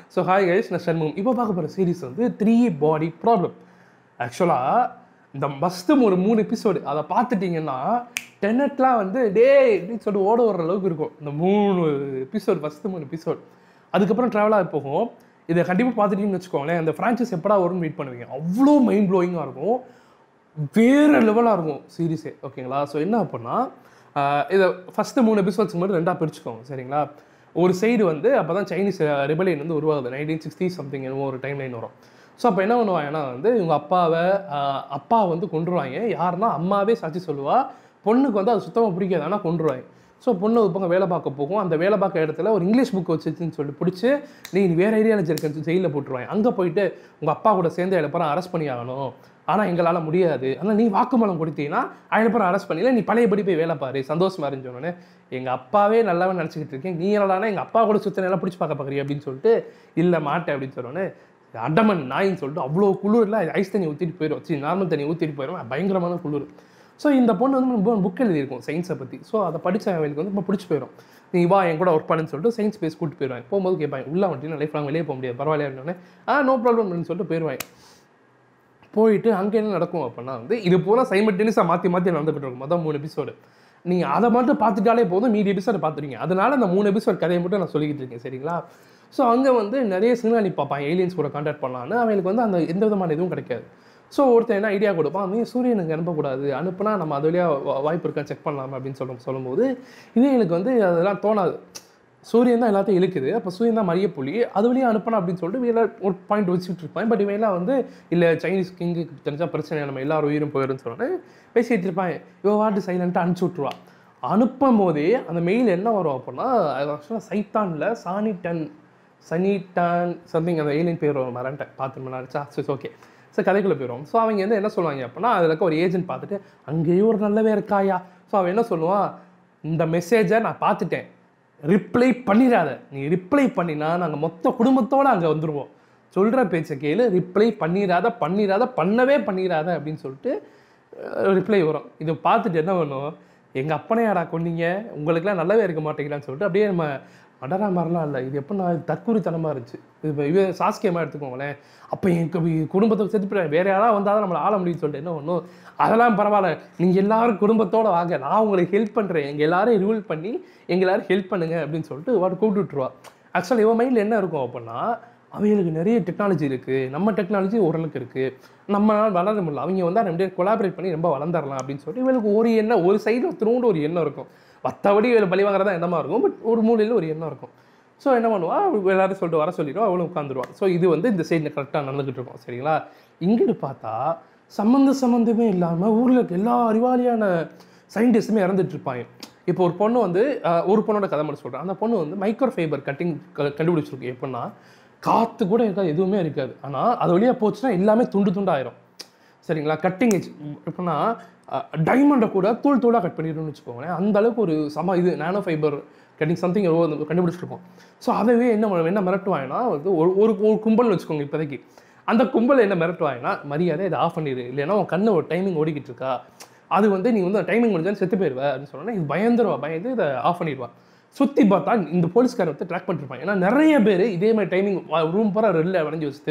so hi guys நான் சண்முகம் இப்போ பார்க்க போகிற சீரிஸ் வந்து த்ரீ பாடி ப்ராப்ளம் ஆக்சுவலாக இந்த ஃபஸ்ட்டு ஒரு மூணு எபிசோடு அதை பார்த்துட்டிங்கன்னா டெனட்லாம் வந்து டே அப்படின்னு சொல்லிட்டு ஓட வர அளவுக்கு இருக்கும் இந்த மூணு எபிசோட் ஃபஸ்ட்டு மூணு எபிசோட் அதுக்கப்புறம் ட்ராவலாக போகும் இதை கண்டிப்பாக பார்த்துட்டீங்கன்னு வச்சுக்கோங்களேன் அந்த ஃப்ரான்ச்சைஸ் எப்படா வரும்னு வெயிட் பண்ணுவீங்க அவ்வளோ மைண்ட் ப்ளோயிங்காக இருக்கும் வேறு லெவலாக இருக்கும் சீரிஸே ஓகேங்களா ஸோ என்ன அப்படின்னா ஆஹ் இதை ஃபஸ்ட்டு மூணு எபிசோட்ஸ்க்கு மட்டும் ரெண்டாக பிரிச்சுக்கோங்க சரிங்களா ஒரு சைடு வந்து அப்போ தான் சைனீஸ் ரிபலியன் வந்து உருவாகுது நைன்டீன் சிக்ஸ்டி சம்திங் என்னமோ ஒரு டைம் லைன் வரும் ஸோ அப்போ என்ன பண்ணுவாங்கன்னா வந்து இவங்க அப்பாவை ஆஹ் அப்பா வந்து கொண்டுருவாங்க யாருன்னா அம்மாவே சாட்சி சொல்லுவா பொண்ணுக்கு வந்து அது சுத்தமாக பிடிக்காது ஆனால் கொண்டுருவாங்க ஸோ பொண்ணு ஒரு பக்கம் வேலை பார்க்க போகும் அந்த வேலை பார்க்க இடத்துல ஒரு இங்கிலீஷ் புக் வச்சுன்னு சொல்லிட்டு பிடிச்சி நீ வேறு ஏரியாவில் இருக்கேன்னு ஜெயிலில் போட்டுருவாங்க அங்கே போயிட்டு உங்கள் அப்பா கூட சேர்ந்து அதில் பிறகு அரெஸ்ட் பண்ணி ஆகணும் ஆனால் எங்களால் முடியாது ஆனால் நீ வாக்குமூலம் கொடுத்தீங்கன்னா அதில் பிறகு அரெஸ்ட் பண்ணல நீ பழையபடி போய் வேலை பாரு சந்தோஷமா இருந்துச்சு சொன்னோன்னே எங்கள் அப்பாவே நல்லாவே நினச்சிக்கிட்டு இருக்கேன் நீ என்னடானா எங்கள் அப்பா கூட சுத்த நல்லா பிடிச்சி பார்க்க பார்க்குறிய அப்படின்னு சொல்லிட்டு இல்லை மாட்டேன் அப்படின்னு சொன்னோன்னே அடமன் நாயின்னு சொல்லிட்டு அவ்வளோ குளிரில் ஐஸ் தண்ணி ஊற்றிட்டு போயிடும் சரி நார்மல் தண்ணி ஊற்றிட்டு போயிடும் பயங்கரமான குளிர் ஸோ இந்த பொண்ணு வந்து புக் எழுதியிருக்கும் சயின்ஸை பற்றி ஸோ அதை படித்த அவங்களுக்கு வந்து ரொம்ப பிடிச்சி போயிடும் நீ வா என் கூட ஒர்க் பண்ணுன்னு சொல்லிட்டு சயின்ஸ் பேஸ் கூட்டு போயிடுவாங்க போகும்போது கேட்பாங்க உள்ள வந்துட்டு லைஃப் லாங் வெளியே போக முடியாது பரவாயில்லையா இருந்தோடனே ஆ நோ ப்ராப்ளம்னு சொல்லிட்டு போயிடுவாங்க போயிட்டு அங்கே என்ன நடக்கும் அப்படின்னா வந்து இது போல சைமல்டேனியஸாக மாற்றி மாற்றி நடந்துகிட்டு இருக்கும் மொதல் மூணு எபிசோடு நீங்கள் அதை மட்டும் பார்த்துட்டாலே போதும் மீதி எபிசோடு பார்த்துருங்க அதனால அந்த மூணு எபிசோட் கதையை மட்டும் நான் சொல்லிக்கிட்டு இருக்கேன் சரிங்களா ஸோ அங்கே வந்து நிறைய சிக்னல் பார்ப்பான் ஏலியன்ஸ் கூட கான்டாக்ட் பண்ணலான்னு அவங்களுக்கு வந்து அந்த எந்த விதமான இதுவும் கிடைக்காது ஸோ ஒருத்தன் என்ன ஐடியா கொடுப்பான் நீ சூரியனுக்கு அனுப்பக்கூடாது அனுப்புனா நம்ம அது வழியாக வாய்ப்பு இருக்கா செக் பண்ணலாமா அப்படின்னு சொல்லும் சொல்லும்போது இவங்களுக்கு வந்து அதெல்லாம் தோணாது சூரியன் தான் எல்லாத்தையும் இழுக்குது அப்போ சூரியன் தான் மரியப்புலி அது வழியாக அனுப்பணும் அப்படின்னு சொல்லிட்டு இவங்க ஒரு பாயிண்ட் வச்சுட்டு இருப்பாங்க பட் இவன் எல்லாம் வந்து இல்லை சைனீஸ் கிங்குக்கு தெரிஞ்சால் பிரச்சனை இல்லை, நம்ம எல்லாரும் உயிரும் போயிடும்னு சொல்லிட்டு பேசிகிட்டு இருப்பாங்க இவ வாட்டு சைலண்ட்டாக அனுப்பிச்சி விட்ருவா அனுப்பும் போதே அந்த மெயில் என்ன வரும் அப்படின்னா அது ஆக்சுவலாக சைத்தானில் சானிட்டன் சனிட்டான் சம்திங் அந்த ஏலியன் பேர் வரும் மறந்துட்டேன் பார்த்து முன்னாடிச்சா சரி ஓகே ஸோ கதைக்குள்ளே போயிடும் ஸோ அவங்க வந்து என்ன சொல்லுவாங்க அப்படின்னா அதில் இருக்க ஒரு ஏஜென்ட் பார்த்துட்டு அங்கேயும் ஒரு நல்லவே இருக்காயா ஸோ அவன் என்ன சொல்லுவான் இந்த மெசேஜை நான் பார்த்துட்டேன் ரிப்ளை பண்ணிடாத நீ ரிப்ளை பண்ணினா நாங்கள் மொத்த குடும்பத்தோடு அங்கே வந்துடுவோம் சொல்கிற பேச்சை கேளு ரிப்ளை பண்ணிடாத பண்ணிடாத பண்ணவே பண்ணிடாத அப்படின்னு சொல்லிட்டு ரிப்ளை வரும் இதை பார்த்துட்டு என்ன பண்ணும் எங்கள் அப்பனையாடா கொன்னீங்க உங்களுக்குலாம் நல்லாவே இருக்க மாட்டேங்கிறான்னு சொல்லிட்டு அப்படியே நம்ம அடரா மாதிரிலாம் இல்லை இது எப்போ நான் தற்கூரித்தனமாக இருந்துச்சு இது இவ சாஸ்கியமாக எடுத்துக்கோங்களேன் அப்போ என் கு- குடும்பத்தை செத்து போயிடுவேன் வேறு யாராவது வந்தால் தான் நம்மளை ஆள முடியும்னு சொல்லிட்டு என்ன பண்ணும் அதெல்லாம் பரவாயில்ல நீங்கள் எல்லாரும் குடும்பத்தோட வாங்க நான் உங்களுக்கு ஹெல்ப் பண்ணுறேன் எங்கள் எல்லாரும் ரூல் பண்ணி எங்கள் எல்லாரும் ஹெல்ப் பண்ணுங்க அப்படின்னு சொல்லிட்டு வாட்டு கூப்பிட்டு விட்டுருவா ஆக்சுவலாக இவன் மைண்டில் என்ன இருக்கும் அப்படின்னா அவங்களுக்கு நிறைய டெக்னாலஜி இருக்குது நம்ம டெக்னாலஜி ஓரளவுக்கு இருக்குது நம்மளால் வளர முடியல அவங்க வந்து ரெண்டு பேரும் கொலாபரேட் பண்ணி ரொம்ப வளர்ந்துடலாம் அப்படின்னு சொல்லிட்டு இவங்களுக்கு ஒரு எண்ணம் ஒரு சைடில் திரும்ப ஒரு எண்ணம் இருக்கும் மற்றபடி இவளை பழி வாங்குறதா எண்ணமாக இருக்கும் பட் ஒரு மூலையில் ஒரு எண்ணம் இருக்கும் ஸோ என்ன பண்ணுவா அவ எல்லாரும் சொல்லிட்டு வர சொல்லிடுவா அவளும் உட்காந்துருவா ஸோ இது வந்து இந்த சைடில் கரெக்டாக நடந்துக்கிட்டு இருக்கும் சரிங்களா இங்கிட்டு பார்த்தா சம்மந்த சம்மந்தமே இல்லாமல் ஊரில் இருக்க எல்லா அறிவாளியான சயின்டிஸ்ட்டுமே இறந்துட்டு இருப்பாங்க இப்போ ஒரு பொண்ணு வந்து அஹ், ஒரு பொண்ணோட கதை மட்டும் சொல்கிறேன் அந்த பொண்ணு வந்து மைக்ரோ ஃபைபர் கட்டிங் கண்டுபிடிச்சிருக்கு எப்படின்னா காற்று கூட இருக்காது எதுவுமே இருக்காது ஆனால் அது வழியாக போச்சுன்னா எல்லாமே துண்டு துண்டாயிரும் சரிங்களா கட்டிங் எஜ் எப்படின்னா டைமண்டை கூட தூள் தூளாக கட் பண்ணிடணும்னு வச்சுக்கோங்களேன் அந்த அளவுக்கு ஒரு சம இது நானோ ஃபைபர் கட்டிங் சம்திங் கண்டுபிடிச்சிருக்கோம் ஸோ அதவே என்ன பண்ண- என்ன மிரட்டுவாங்கன்னா வந்து ஒரு ஒரு ஒரு கும்பல்னு வச்சுக்கோங்க இப்போதைக்கு அந்த கும்பல் என்ன மிரட்டுவாங்கன்னா மரியாதை இதை ஆஃப் பண்ணிடு இல்லைன்னா உன் கண்ணு ஒரு டைமிங் ஓடிக்கிட்டு இருக்கா அது வந்து நீ வந்து டைமிங் முடிஞ்சாலும் செத்து போயிடுவ அப்படின்னு சொன்னா இது பயந்துருவா பயந்து இதை ஆஃப் பண்ணிடுவா சுற்றி பார்த்தா இந்த போலீஸ்காரர் வந்து ட்ராக் பண்ணிருப்பாங்க ஏன்னா நிறைய பேர் இதே மாதிரி டைமிங் ரூம் பூரா ரெல்ல வளைஞ்சு வச்சுட்டு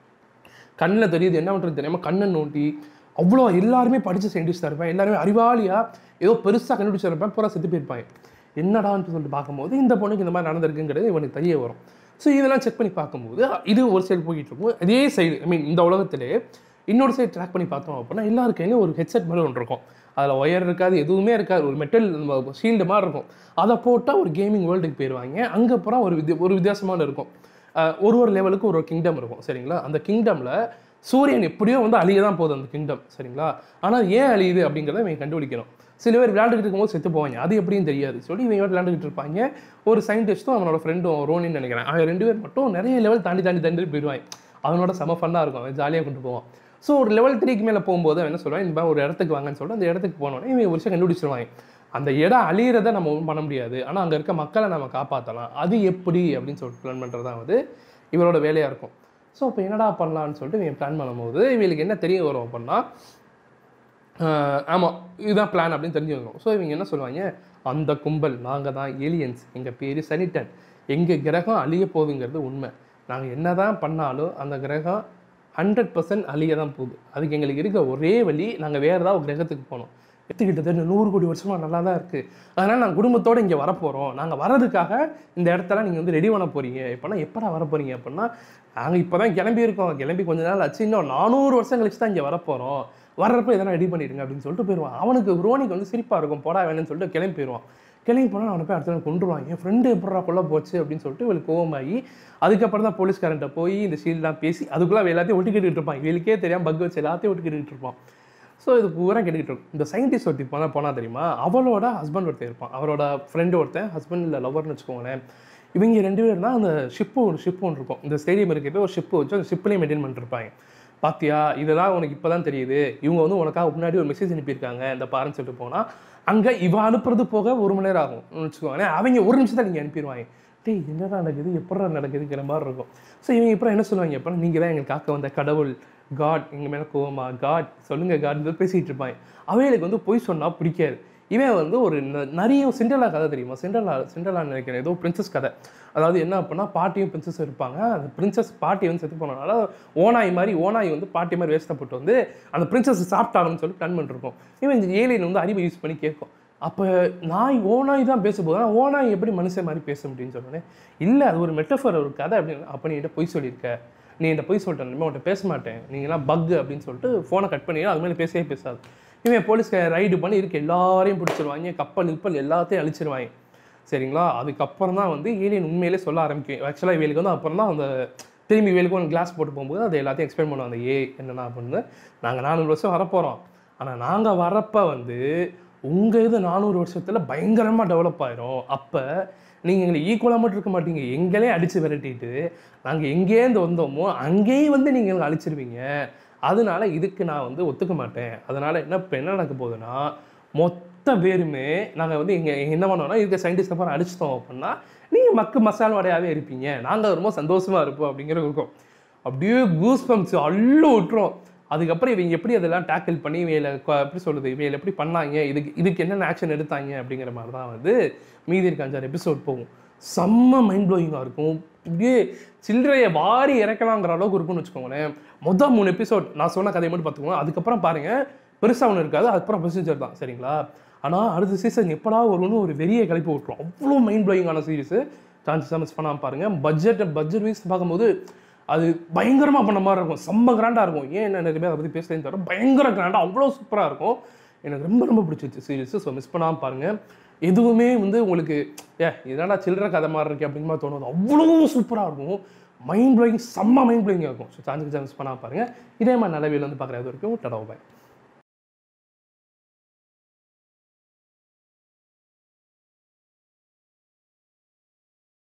கண்ணில் தெரியுது என்ன பண்ணுறது தெரியாமல் கண்ணை நோண்டி அவ்வளோ எல்லாருமே படித்த சயின்டிஸ்டாக இருப்பேன் எல்லாருமே அறிவாளியாக ஏதோ பெருசாக கண்டுபிடிச்சிருப்பேன் பூரா செத்து போயிருப்பாங்க என்னடான்னு சொல்லிட்டு பார்க்கும்போது இந்த பொண்ணுக்கு இந்த மாதிரி நடந்திருக்குங்கிறது இவனுக்கு தெரிய வரும் ஸோ இதெல்லாம் செக் பண்ணி பார்க்கும்போது இது ஒரு சைடு போய்கிட்டு இருக்கும் அதே சைடு ஐ மீன் இந்த உலகத்திலே இன்னொரு சைடு ட்ராக் பண்ணி பார்த்தோம் அப்படின்னா எல்லாரு கையிலையும் ஒரு ஹெட்செட் மாதிரி ஒன்று இருக்கும் அதில் ஒயர் இருக்காது எதுவுமே இருக்காது ஒரு மெட்டல் ஷீல்டு மாதிரி இருக்கும் அதை போட்டால் ஒரு கேமிங் வேர்ல்டுக்கு போயிடுவாங்க அங்கே அப்புறம் ஒரு வித்திய ஒரு வித்தியாசமான இருக்கும் அஹ் ஒரு ஒரு லெவலுக்கு ஒரு கிங்டம் இருக்கும் சரிங்களா அந்த கிங்டமில் சூரியன் எப்படியோ வந்து அழிய தான் போகுது அந்த கிங்டம் சரிங்களா ஆனால் ஏன் அழியுது அப்படிங்கிறத இவங்க கண்டுபிடிக்கணும் சில பேர் விளையாண்டுக்கிட்டு இருக்கும்போது செத்து போவாங்க அது எப்படின்னு தெரியாது சொல்லி இவங்க விளையாண்டுக்கிட்டு இருப்பாங்க ஒரு சயின்டிஸ்ட்டும் அவனோட ஃப்ரெண்டும் ரோனின்னு நினைக்கிறேன் அவன் ரெண்டு பேர் மட்டும் நிறைய லெவல் தாண்டி தாண்டி தாண்டி போயிடுவாங்க அவனோட செம ஃபன்னாக இருக்கும் அவன் ஜாலியாக கொண்டு போவான் ஸோ ஒரு லெவல் த்ரீக்கு மேலே போகும்போது அவன் என்ன சொல்லுவான் இந்த மாதிரி ஒரு இடத்துக்கு வாங்கன்னு சொல்லிட்டு அந்த இடத்துக்கு போனோடனே இவன் ஒரு விஷயம் கண்டுபிடிச்சிருவாங்க அந்த இடம் அழியிறத நம்ம ஒன்றும் பண்ண முடியாது ஆனால் அங்கே இருக்க மக்களை நம்ம காப்பாற்றலாம் அது எப்படி அப்படின்னு சொல்லிட்டு பிளான் பண்ணுறது தான் வந்து இவரோட வேலையாக இருக்கும் ஸோ இப்போ என்னடா பண்ணலான்னு சொல்லிட்டு இவன் பிளான் பண்ணும்போது இவங்களுக்கு என்ன தெரிய வரும் அப்படின்னா ஆமாம் இதுதான் பிளான் அப்படின்னு தெரிஞ்சு வந்துடும் ஸோ இவங்க என்ன சொல்லுவாங்க அந்த கும்பல் நாங்கள் தான் ஏலியன்ஸ் எங்கள் பேர் சனிட்டன் எங்கள் கிரகம் அழிய போகுதுங்கிறது உண்மை நாங்கள் என்ன தான் பண்ணாலும் அந்த கிரகம் ஹண்ட்ரட் பர்சன்ட் அழிய தான் போகுது அதுக்கு எங்களுக்கு இருக்க ஒரே வழி நாங்கள் வேறு ஏதாவது ஒரு கிரகத்துக்கு போகணும் எடுத்துக்கிட்டது நூறு கோடி வருஷமாக நல்லா தான் இருக்குது அதனால் நாங்கள் குடும்பத்தோடு இங்கே வரப்போகிறோம் நாங்கள் வர்றதுக்காக இந்த இடத்தெல்லாம் நீங்கள் வந்து ரெடி பண்ண போகிறீங்க இப்போனா எப்படா வர போகிறீங்க அப்படின்னா நாங்கள் இப்போ தான் கிளம்பி இருக்கோம் கிளம்பி கொஞ்ச நாள் ஆச்சு இன்னும் நானூறு வருஷம் கழிச்சு தான் இங்கே வரப்போகிறோம் வர்றப்ப இதெல்லாம் ரெடி பண்ணிடுங்க அப்படின்னு சொல்லிட்டு போயிடுவான் அவனுக்கு ரோனிக்கு வந்து சிரிப்பாக இருக்கும் போடா வேணும்னு சொல்லிட்டு கிளம்பி போயிடுவான் கிளம்பி போனால் அவனை போய் அடுத்த நாள் கொண்டுருவான் என் ஃப்ரெண்டு எப்படா கொல்ல போச்சு அப்படின்னு சொல்லிட்டு இவளுக்கு கோவமாகி அதுக்கப்புறம் தான் போலீஸ்காரன்ட்ட போய் இந்த ஷீல்ட்லாம் பேசி அதுக்குள்ளே அவன் எல்லாத்தையும் ஒட்டிக்கிட்டு இருப்பான் இவளுக்கே தெரியாமல் பக் வச்சு எல்லாத்தையும் ஒட்டிக்கிட்டு இருப்பான் ஸோ இது பூரா கேட்டுக்கிட்டு இருக்கும் இந்த சயின்டிஸ்ட் ஒருத்தி போனால் போனால் தெரியுமா அவளோட ஹஸ்பண்ட் ஒருத்தன் இருப்பான் அவரோட ஃப்ரெண்டு ஒருத்தன் ஹஸ்பண்ட் இல்லை லவர்னு வச்சுக்கோங்களேன் இவங்க ரெண்டு பேரும் தான் அந்த ஷிப்பு ஒரு ஷிப்பு ஒன்று இருக்கும் இந்த ஸ்டேடியம் இருக்கப்போ ஒரு ஷிப்பு வச்சு அந்த ஷிப்லேயும் மெயின்டைன் பண்ணிருப்பாங்க பாத்தியா இதெல்லாம் உனக்கு இப்போ தான் தெரியுது இவங்க வந்து உனக்காக முன்னாடி ஒரு மெசேஜ் அனுப்பியிருக்காங்க இந்த பாருன்னு சொல்லிட்டு போனால் அங்கே இவ அனுப்புறது போக ஒரு மணி நேரம் ஆகும் வச்சுக்கோங்களேன் அவங்க ஒரு நிமிஷத்தில் நீங்கள் அனுப்பிடுவாங்க டேய் என்னடா நடக்குது எப்படா நடக்குதுங்கிற மாதிரி இருக்கும் ஸோ இவங்க இப்போ என்ன சொல்லுவாங்க எப்போ நீங்கள் தான் எங்களுக்கு காக்க வந்த கடவுள் காட் எங்கள் மேலே கோவமா காட் சொல்லுங்க காட் பேசிகிட்டு இருப்பாங்க அவைகளுக்கு வந்து பொய் சொன்னால் பிடிக்காது இவன் வந்து ஒரு ந- நிறைய சிண்டலா கதை தெரியுமா சிண்டலா சிண்டலா நினைக்கிறேன் ஏதோ பிரின்சஸ் கதை அதாவது என்ன அப்படின்னா பாட்டியும் பிரின்சஸ் இருப்பாங்க அந்த பிரின்சஸ் பாட்டி வந்து செத்து போனனால ஓனாய் மாதிரி ஓனாய் வந்து பாட்டி மாதிரி வேஸ்டப்பட்டு வந்து அந்த பிரின்சஸ் சாப்பிட்டாங்கன்னு சொல்லி பிளான் பண்ணிருக்கோம் இவன் இந்த ஏலியன் வந்து அறிவை யூஸ் பண்ணி கேட்கும் அப்போ நாய் ஓனாய் தான் பேச போதும் ஆனா ஓனாய் எப்படி மனுஷன் மாதிரி பேச முடியும்னு சொன்னோன்னே இல்லை அது ஒரு மெட்டஃபர் ஒரு கதை அப்படின்னு அப்போ நீ என்கிட்ட பொய் சொல்லியிருக்க நீ என்கிட்ட பொய் சொல்லிட்டேன் இனிமேல் உன்கிட்ட பேச மாட்டேன் நீங்களாம் பக் அப்படின்னு சொல்லிட்டு ஃபோனை கட் பண்ணி அது மேலே பேசவே பேசாது இவன் போலீஸ் ரைடு பண்ணி இருக்க எல்லாரையும் பிடிச்சிருவாங்க கப்பல் கிப்பல் எல்லாத்தையும் அழிச்சிருவாங்க சரிங்களா அதுக்கப்புறம் தான் வந்து ஏலியன் உண்மையிலே சொல்ல ஆரம்பிக்கும் ஆக்சுவலாக இவளுக்கு வந்து அப்புறம் தான் அந்த திரும்பி இவளுக்கு ஒரு கிளாஸ் போட்டு போகும்போது அதை எல்லாத்தையும் எக்ஸ்பிளைன் பண்ணுவோம் அந்த ஏ என்னென்ன அப்படின்னு நாங்கள் நானூறு வருஷம் வரப்போகிறோம் ஆனால் நாங்கள் வரப்போ வந்து உங்கள் இது நானூறு வருஷத்தில் பயங்கரமாக டெவலப் ஆயிரும் அப்போ நீங்கள் எங்களை ஈக்குவலாக மட்டும் இருக்க மாட்டீங்க எங்களே அடித்து விரட்டிட்டு நாங்கள் எங்கேருந்து வந்தோமோ அங்கேயும் வந்து நீங்கள் எங்களை அழிச்சிருவீங்க அதனால இதுக்கு நான் வந்து ஒத்துக்க மாட்டேன் அதனால என்ன இப்போ என்ன நடக்க போகுதுன்னா மொத்த பேருமே நாங்கள் வந்து இங்கே என்ன பண்ணோம்னா இருக்க சயின்டிஸ்ட் அப்புறம் அடிச்சிட்டோம் அப்படின்னா நீங்கள் மக்கு மசால் வடையாகவே இருப்பீங்க நாங்கள் ரொம்ப சந்தோஷமாக இருப்போம் அப்படிங்கிறது இருக்கும் அப்படியே கூஸ் பம்ப்ஸ் அள்ளு விட்டுரும் அதுக்கப்புறம் இவங்க எப்படி அதெல்லாம் டேக்கிள் பண்ணி இவையில எப்படி சொல்கிறது இவையில எப்படி பண்ணாங்க இதுக்கு இதுக்கு என்னென்ன ஆக்ஷன் எடுத்தாங்க அப்படிங்கிற மாதிரி தான் வந்து மீதி இருக்க அஞ்சாறு எபிசோட் போகும் செம்ம மைண்ட் ப்ளோயிங்காக இருக்கும் இப்படியே சில்லறையை வாரி இறக்கலாங்கிற அளவுக்கு இருக்கும்னு வச்சுக்கோங்களேன் மொதல் மூணு எபிசோட் நான் சொன்ன கதையை மட்டும் பார்த்துக்கோங்க அதுக்கப்புறம் பாருங்கள் பெருசாக ஒன்று இருக்காது அதுக்கப்புறம் ப்ரொசீஜர் தான் சரிங்களா ஆனால் அடுத்த சீசன் எப்படா வரும்னு ஒரு வெறிய கிளப்பி விட்டுரும் அவ்வளோ மைண்ட் ப்ளோயிங்கான சீரிஸ் சான்சஸ் மிஸ் பண்ணாமல் பாருங்கள் பட்ஜெட் பட்ஜெட் வைஸ் பார்க்கும்போது அது பயங்கரமாக பண்ண மாதிரி இருக்கும் செம்ம கிராண்டாக இருக்கும் ஏன் என்ன நிறைய பேர் அதை பற்றி பேசுறேன்னு தவிர பயங்கர கிராண்டாக அவ்வளோ சூப்பராக இருக்கும் எனக்கு ரொம்ப ரொம்ப பிடிச்சிருச்சு சீரிஸ் ஸோ மிஸ் பண்ணாமல் பாருங்கள் எதுவுமே வந்து உங்களுக்கு ஏ இதெல்லாம் சில்லற கதை மாதிரி இருக்கு அப்படிங்கிற மாதிரி தோணுது அவ்வளோ சூப்பராக இருக்கும் மைண்ட் ப்ளோயிங் செம்ம மைண்ட் ப்ளோயிங்காக இருக்கும் ஸோ சான்ஸ் மிஸ் பண்ணாமல் பாருங்கள் இதே மாதிரி நல்ல வந்து பார்க்குறது வரைக்கும் டடா பாய்